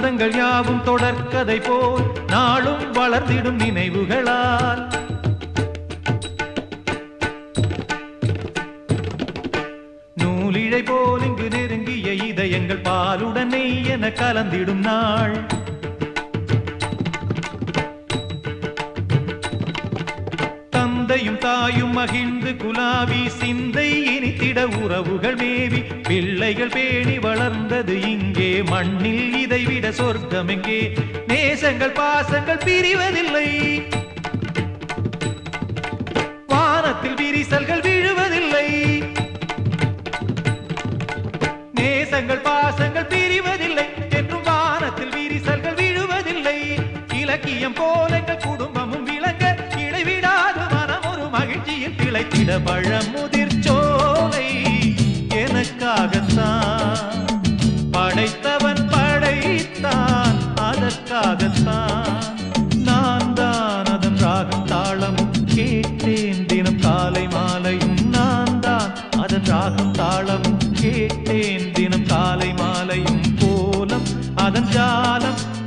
சொந்தங்கள் யாவும் தொடர்கதை போல் நாளும் வளர்ந்திடும் நினைவுகளால் நூலிழை போல் இங்கு நெருங்கிய இதயங்கள் பாலுடன் நெய் என கலந்திடும் நாள் தந்தையும் தாயும் மகிழ்ந்து குலாவி சிந்தை இனித்திட உறவுகள் மேவி பிள்ளைகள் பேணி வளர்ந்தது இங்கே மண்ணில் இதைவிட சொர்க்கம் எங்கே நேசங்கள் பாசங்கள் பிரிவதில்லை வானத்தில் விரிசல்கள் விழுவதில்லை நேசங்கள் பாசங்கள் பிரிவதில்லை என்றும் வானத்தில் விரிசல்கள் விழுவதில்லை இலக்கியம் போல எங்கள் குடும்பமும் விளங்க இடைவிடாது மனம் ஒரு மகிழ்ச்சியில் திளைத்திட பழமுதிர் சோலை எனக்காகத்தான் படைத்தவன் படைத்தான் அதற்காகத்தான் நான் தான் அதன் ராகம் தாளமும் கேட்டேன் தினம் காலை மாலையும் நான் தான் அதன் ராகம் தாளமும் கேட்டேன் தினம் காலை மாலையும் கோலம் அதன் ஜாலம்